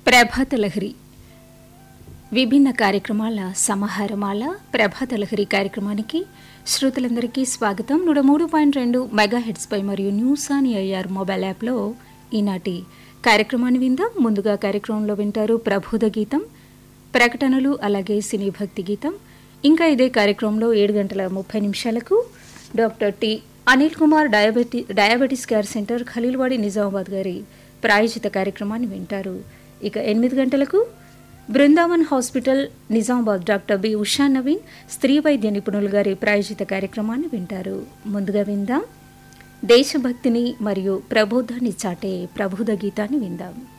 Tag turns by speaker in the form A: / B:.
A: ప్రభాత లహరి విభిన్న కార్యక్రమాల సమాహారమాల ప్రభాత లహరి కార్యక్రమానికి శ్రోతలందరికీ స్వాగతం నూట మూడు పాయింట్ రెండు మెగా హెడ్స్పై మరియు న్యూస్ అని ఐఆర్ మొబైల్ యాప్లో ఈనాటి కార్యక్రమాన్ని విందాం ముందుగా కార్యక్రమంలో వింటారు ప్రబోధ గీతం ప్రకటనలు అలాగే సినీ భక్తి గీతం ఇంకా ఇదే కార్యక్రమంలో ఏడు గంటల ముప్పై నిమిషాలకు doctor T Anil Kumar diabetes diabetes care centre Khaleelwadi Nizamabad గారి ప్రాయోజిత కార్యక్రమాన్ని వింటారు ఇక ఎనిమిది గంటలకు Brindavan hospital Nizamabad doctor B Usha Naveen స్త్రీ వైద్య నిపుణులు గారి ప్రాయోజిత కార్యక్రమాన్ని వింటారు ముందుగా విందాం దేశభక్తిని మరియు ప్రబోధాన్ని చాటే ప్రబోధ గీతాన్ని విందాం